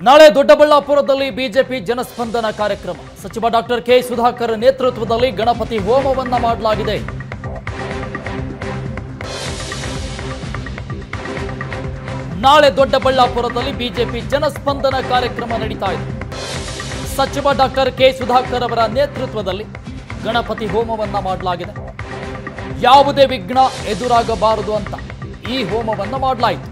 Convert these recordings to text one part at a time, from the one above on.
ನಾಳೆ ದೊಡ್ಡಬಳ್ಳಾಪುರದಲ್ಲಿ ಬಿಜೆಪಿ ಜನಸ್ಪಂದನ ಕಾರ್ಯಕ್ರಮ ಸಚಿವ ಡಾಕ್ಟರ್ ಕೆ ಸುಧಾಕರ್ ನೇತೃತ್ವದಲ್ಲಿ ಗಣಪತಿ ಹೋಮವನ್ನ ಮಾಡಲಾಗಿದೆ ನಾಳೆ ದೊಡ್ಡಬಳ್ಳಾಪುರದಲ್ಲಿ ಬಿಜೆಪಿ ಜನಸ್ಪಂದನ ಕಾರ್ಯಕ್ರಮ ನಡೀತಾ ಇದೆ ಸಚಿವ ಡಾಕ್ಟರ್ ಕೆ ಸುಧಾಕರ್ ಅವರ ನೇತೃತ್ವದಲ್ಲಿ ಗಣಪತಿ ಹೋಮವನ್ನ ಮಾಡಲಾಗಿದೆ ಯಾವುದೇ ವಿಘ್ನ ಎದುರಾಗಬಾರದು ಅಂತ ಈ ಹೋಮವನ್ನ ಮಾಡಲಾಯಿತು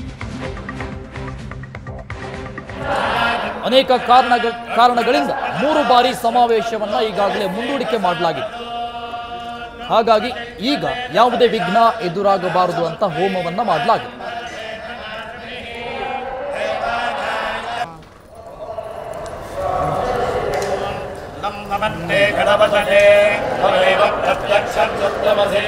ಅನೇಕ ಕಾರಣಗಳ ಕಾರಣಗಳಿಂದ ಮೂರು ಬಾರಿ ಸಮಾವೇಶವನ್ನ ಈಗಾಗಲೇ ಮುಂದೂಡಿಕೆ ಮಾಡಲಾಗಿದೆ ಹಾಗಾಗಿ ಈಗ ಯಾವುದೇ ವಿಘ್ನ ಎದುರಾಗಬಾರದು ಅಂತ ಹೋಮವನ್ನ ಮಾಡಲಾಗಿದೆ ನಮ್ಮನ್ನೇ ಗಣಪತನೆ ತ್ವಮೇವ ಪ್ರತ್ಯಕ್ಷಂ ಸತ್ಯಮಸೇ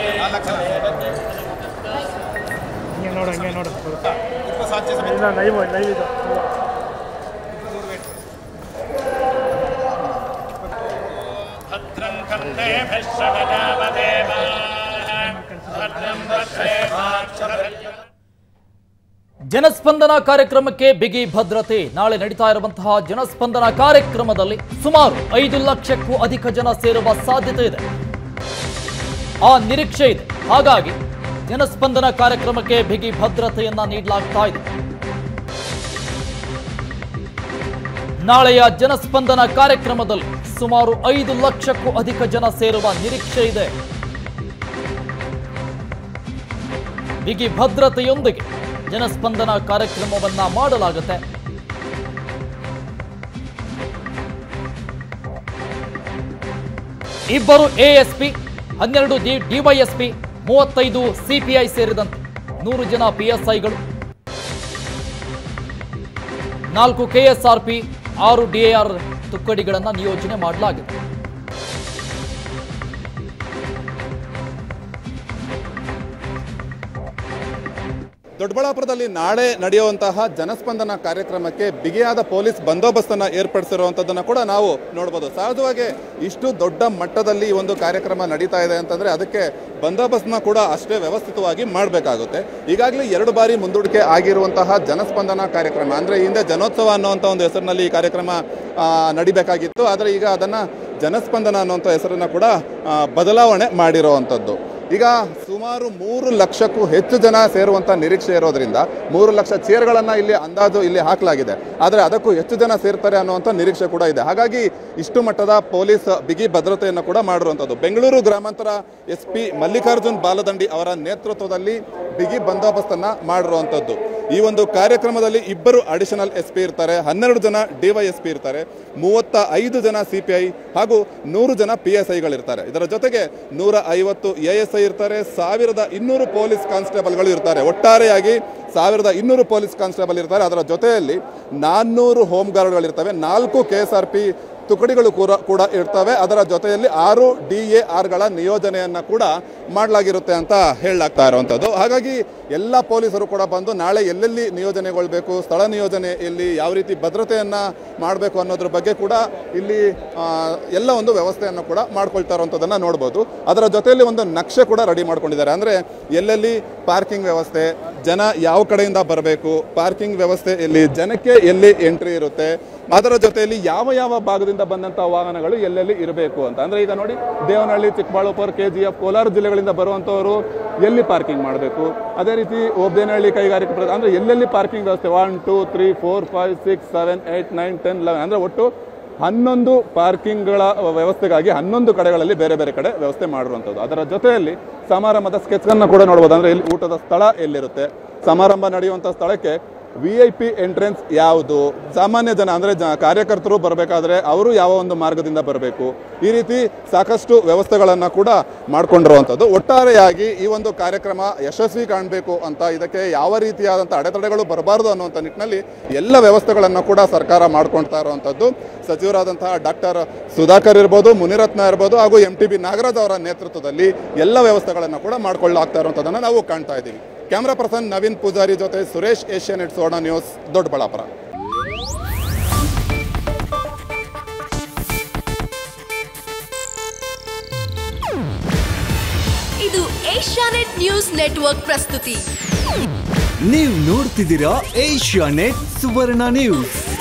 ಹಿಂಗೆ ನೋಡು ಹಂಗೆ ನೋಡು ಸಾಧ್ಯ ಇಲ್ಲ ಲೈವ್ ಲೈವ್ ಇದು ಭದ್ರಂ ಕಂದೇ ಭಶ್ರಗಜಾಮದೇವ ಭದ್ರಂ ಪಶ್ಯೇಮಾಕ್ಷರಯ್ಯ ಜನಸ್ಪಂದನ ಕಾರ್ಯಕ್ರಮಕ್ಕೆ ಬಿಗಿ ಭದ್ರತೆ ನಾಳೆ ನಡೀತಾ ಇರುವಂತಹ ಜನಸ್ಪಂದನ ಕಾರ್ಯಕ್ರಮದಲ್ಲಿ ಸುಮಾರು ಐದು ಲಕ್ಷಕ್ಕೂ ಅಧಿಕ ಜನ ಸೇರುವ ಸಾಧ್ಯತೆ ಇದೆ ಆ ನಿರೀಕ್ಷೆ ಇದೆ ಹಾಗಾಗಿ ಜನಸ್ಪಂದನ ಕಾರ್ಯಕ್ರಮಕ್ಕೆ ಬಿಗಿ ಭದ್ರತೆಯನ್ನ ನೀಡಲಾಗ್ತಾ ಇದೆ ನಾಳೆಯ ಜನಸ್ಪಂದನ ಕಾರ್ಯಕ್ರಮದಲ್ಲಿ ಸುಮಾರು ಐದು ಲಕ್ಷಕ್ಕೂ ಅಧಿಕ ಜನ ಸೇರುವ ನಿರೀಕ್ಷೆ ಇದೆ ಬಿಗಿ ಭದ್ರತೆಯೊಂದಿಗೆ ಜನಸ್ಪಂದನ ಕಾರ್ಯಕ್ರಮವನ್ನ ಮಾಡಲಾಗುತ್ತೆ ಇಬ್ಬರು ಎಎಸ್ಪಿ ಹನ್ನೆರಡು ಡಿ ಡಿವೈಎಸ್ಪಿ ಮೂವತ್ತೈದು ಸಿಪಿಐ ಸೇರಿದಂತೆ ನೂರು ಜನ ಪಿಎಸ್ಐಗಳು ನಾಲ್ಕು ಕೆಎಸ್ಆರ್ಪಿ ಆರು ಡಿಎಆರ್ ತುಕ್ಕಡಿಗಳನ್ನು ನಿಯೋಜನೆ ಮಾಡಲಾಗಿದೆ ದೊಡ್ಡಬಳ್ಳಾಪುರದಲ್ಲಿ ನಾಳೆ ನಡೆಯುವಂತಹ ಜನಸ್ಪಂದನ ಕಾರ್ಯಕ್ರಮಕ್ಕೆ ಬಿಗಿಯಾದ ಪೊಲೀಸ್ ಬಂದೋಬಸ್ತನ್ನು ಏರ್ಪಡಿಸಿರುವಂಥದ್ದನ್ನ ಕೂಡ ನಾವು ನೋಡ್ಬೋದು ಸಹಜವಾಗಿ ಇಷ್ಟು ದೊಡ್ಡ ಮಟ್ಟದಲ್ಲಿ ಈ ಒಂದು ಕಾರ್ಯಕ್ರಮ ನಡೀತಾ ಇದೆ ಅಂತಂದ್ರೆ ಅದಕ್ಕೆ ಬಂದೋಬಸ್ತ್ನ ಕೂಡ ಅಷ್ಟೇ ವ್ಯವಸ್ಥಿತವಾಗಿ ಮಾಡಬೇಕಾಗುತ್ತೆ ಈಗಾಗಲೇ ಎರಡು ಬಾರಿ ಮುಂದೂಡಿಕೆ ಆಗಿರುವಂತಹ ಜನಸ್ಪಂದನ ಕಾರ್ಯಕ್ರಮ ಅಂದ್ರೆ ಹಿಂದೆ ಜನೋತ್ಸವ ಅನ್ನುವಂಥ ಒಂದು ಹೆಸರಿನಲ್ಲಿ ಈ ಕಾರ್ಯಕ್ರಮ ಆ, ನಡಿಬೇಕಾಗಿತ್ತು ಆದರೆ ಈಗ ಅದನ್ನ ಜನಸ್ಪಂದನ ಅನ್ನುವಂಥ ಹೆಸರನ್ನ ಕೂಡ ಆ, ಬದಲಾವಣೆ ಮಾಡಿರುವಂಥದ್ದು ಈಗ ಸುಮಾರು ಮೂರು ಲಕ್ಷಕ್ಕೂ ಹೆಚ್ಚು ಜನ ಸೇರುವಂತ ನಿರೀಕ್ಷೆ ಇರೋದ್ರಿಂದ ಮೂರು ಲಕ್ಷ ಚೇರ್ಗಳನ್ನು ಇಲ್ಲಿ ಅಂದಾಜು ಇಲ್ಲಿ ಹಾಕಲಾಗಿದೆ ಆದರೆ ಅದಕ್ಕೂ ಹೆಚ್ಚು ಜನ ಸೇರ್ತಾರೆ ಅನ್ನುವಂಥ ನಿರೀಕ್ಷೆ ಕೂಡ ಇದೆ ಹಾಗಾಗಿ ಇಷ್ಟು ಮಟ್ಟದ ಪೊಲೀಸ್ ಬಿಗಿ ಭದ್ರತೆಯನ್ನು ಕೂಡ ಮಾಡಿರುವಂಥದ್ದು ಬೆಂಗಳೂರು ಗ್ರಾಮಾಂತರ ಎಸ್ ಪಿ ಮಲ್ಲಿಕಾರ್ಜುನ್ ಬಾಲದಂಡಿ ಅವರ ನೇತೃತ್ವದಲ್ಲಿ ಬಿಗಿ ಬಂದೋಬಸ್ತನ್ನ ಮಾಡಿರುವಂಥದ್ದು ಈ ಒಂದು ಕಾರ್ಯಕ್ರಮದಲ್ಲಿ ಇಬ್ಬರು ಅಡಿಷನಲ್ ಎಸ್ ಪಿ ಇರ್ತಾರೆ ಹನ್ನೆರಡು ಜನ ಡಿವೈಎಸ್ಪಿ ಇರ್ತಾರೆ ಮೂವತ್ತ ಐದು ಜನ ಸಿ ಪಿ ಐ ಹಾಗೂ ನೂರು ಜನ ಪಿ ಎಸ್ ಐಗಳಿರ್ತಾರೆ ಇದರ ಜೊತೆಗೆ ನೂರ ಐವತ್ತು ಎ ಎಸ್ ಐ ಇರ್ತಾರೆ ಸಾವಿರದ ಇನ್ನೂರು ಪೊಲೀಸ್ ಕಾನ್ಸ್ಟೇಬಲ್ಗಳು ಇರ್ತಾರೆ ಒಟ್ಟಾರೆಯಾಗಿ ಸಾವಿರದ ಇನ್ನೂರು ಪೊಲೀಸ್ ಕಾನ್ಸ್ಟೇಬಲ್ ಇರ್ತಾರೆ ಅದರ ಜೊತೆಯಲ್ಲಿ ನಾನ್ನೂರು ಹೋಮ್ ಗಾರ್ಡ್ಗಳಿರ್ತವೆ ನಾಲ್ಕು ಕೆ ಎಸ್ ಆರ್ ಪಿ ತುಕಡಿಗಳು ಕೂಡ ಕೂಡ ಇರ್ತವೆ ಅದರ ಜೊತೆಯಲ್ಲಿ ಆರು ಡಿ ಎ ಆರ್ಗಳ ನಿಯೋಜನೆಯನ್ನು ಕೂಡ ಮಾಡಲಾಗಿರುತ್ತೆ ಅಂತ ಹೇಳಲಾಗ್ತಾ ಇರುವಂಥದ್ದು ಹಾಗಾಗಿ ಎಲ್ಲ ಪೊಲೀಸರು ಕೂಡ ಬಂದು ನಾಳೆ ಎಲ್ಲೆಲ್ಲಿ ನಿಯೋಜನೆಗೊಳ್ಬೇಕು ಸ್ಥಳ ನಿಯೋಜನೆ ಎಲ್ಲಿ ಯಾವ ರೀತಿ ಭದ್ರತೆಯನ್ನು ಮಾಡಬೇಕು ಅನ್ನೋದ್ರ ಬಗ್ಗೆ ಕೂಡ ಇಲ್ಲಿ ಆ, ಎಲ್ಲ ಒಂದು ವ್ಯವಸ್ಥೆಯನ್ನು ಕೂಡ ಮಾಡ್ಕೊಳ್ತಾ ಇರುವಂಥದ್ದನ್ನು ನೋಡ್ಬೋದು ಅದರ ಜೊತೆಯಲ್ಲಿ ಒಂದು ನಕ್ಷೆ ಕೂಡ ರೆಡಿ ಮಾಡ್ಕೊಂಡಿದ್ದಾರೆ ಅಂದರೆ ಎಲ್ಲೆಲ್ಲಿ ಪಾರ್ಕಿಂಗ್ ವ್ಯವಸ್ಥೆ ಜನ ಯಾವ ಕಡೆಯಿಂದ ಬರಬೇಕು ಪಾರ್ಕಿಂಗ್ ವ್ಯವಸ್ಥೆ ಎಲ್ಲಿ ಜನಕ್ಕೆ ಎಲ್ಲಿ ಎಂಟ್ರಿ ಇರುತ್ತೆ ಅದರ ಜೊತೆಯಲ್ಲಿ ಯಾವ ಯಾವ ಭಾಗದಿಂದ ಬಂದಂಥ ವಾಹನಗಳು ಎಲ್ಲೆಲ್ಲಿ ಇರಬೇಕು ಅಂತ ಅಂದರೆ ಈಗ ನೋಡಿ Devanahalli Chikkaballapur K G F Kolar ಜಿಲ್ಲೆಗಳಿಂದ ಬರುವಂಥವರು ಎಲ್ಲಿ ಪಾರ್ಕಿಂಗ್ ಮಾಡಬೇಕು ಅದೇ ರೀತಿ ಓಬ್ದೇನಹಳ್ಳಿ ಕೈಗಾರಿಕಾ ಪ್ರದೇಶ ಅಂದರೆ ಎಲ್ಲೆಲ್ಲಿ ಪಾರ್ಕಿಂಗ್ ವ್ಯವಸ್ಥೆ one two three four five six seven eight nine ten eleven ಅಂದರೆ ಒಟ್ಟು ಹನ್ನೊಂದು ಪಾರ್ಕಿಂಗ್ಗಳ ವ್ಯವಸ್ಥೆಗಾಗಿ ಹನ್ನೊಂದು ಕಡೆಗಳಲ್ಲಿ ಬೇರೆ ಬೇರೆ ಕಡೆ ವ್ಯವಸ್ಥೆ ಮಾಡಿರುವಂಥದ್ದು ಅದರ ಜೊತೆಯಲ್ಲಿ ಸಮಾರಂಭದ ಸ್ಕೆಚ್ಗಳನ್ನು ಕೂಡ ನೋಡ್ಬೋದು ಅಂದರೆ ಇಲ್ಲಿ ಊಟದ ಸ್ಥಳ ಎಲ್ಲಿರುತ್ತೆ ಸಮಾರಂಭ ನಡೆಯುವಂಥ ಸ್ಥಳಕ್ಕೆ ವಿ ಐ ಪಿ ಎಂಟ್ರೆನ್ಸ್ ಯಾವುದು ಸಾಮಾನ್ಯ ಜನ ಅಂದರೆ ಜ ಕಾರ್ಯಕರ್ತರು ಬರಬೇಕಾದ್ರೆ ಅವರು ಯಾವ ಒಂದು ಮಾರ್ಗದಿಂದ ಬರಬೇಕು ಈ ರೀತಿ ಸಾಕಷ್ಟು ವ್ಯವಸ್ಥೆಗಳನ್ನು ಕೂಡ ಮಾಡ್ಕೊಂಡಿರುವಂಥದ್ದು ಒಟ್ಟಾರೆಯಾಗಿ ಈ ಒಂದು ಕಾರ್ಯಕ್ರಮ ಯಶಸ್ವಿ ಕಾಣಬೇಕು ಅಂತ ಇದಕ್ಕೆ ಯಾವ ರೀತಿಯಾದಂಥ ಅಡೆತಡೆಗಳು ಬರಬಾರದು ಅನ್ನುವಂಥ ನಿಟ್ಟಿನಲ್ಲಿ ಎಲ್ಲ ವ್ಯವಸ್ಥೆಗಳನ್ನು ಕೂಡ ಸರ್ಕಾರ ಮಾಡ್ಕೊಳ್ತಾ ಇರುವಂಥದ್ದು ಸಚಿವರಾದಂತಹ ಡಾಕ್ಟರ್ ಸುಧಾಕರ್ ಇರ್ಬೋದು ಮುನಿರತ್ನ ಇರ್ಬೋದು ಹಾಗೂ ಎಂ ಟಿ ಬಿ ನಾಗರಾಜ್ ಅವರ ನೇತೃತ್ವದಲ್ಲಿ ಎಲ್ಲ ವ್ಯವಸ್ಥೆಗಳನ್ನು ಕೂಡ ಮಾಡ್ಕೊಳ್ಳಾಗ್ತಾ ಇರುವಂಥದ್ದನ್ನು ನಾವು ಕಾಣ್ತಾ ಇದ್ದೀವಿ ಕ್ಯಾಮ್ರಾ ಪರ್ಸನ್ ನವೀನ್ ಪೂಜಾರಿ ಜೊತೆ ಸುರೇಶ್ ಏಷ್ಯಾನೆಟ್ ಸೋಡಾ ನ್ಯೂಸ್ ದೊಡ್ಡಬಳ್ಳಾಪುರ ಇದು ಏಷ್ಯಾನೆಟ್ ನ್ಯೂಸ್ ನೆಟ್ವರ್ಕ್ ಪ್ರಸ್ತುತಿ ನೀವು ನೋಡ್ತಿದ್ದೀರಾ ಏಷ್ಯಾ ನೆಟ್ ಸುವರ್ಣ ನ್ಯೂಸ್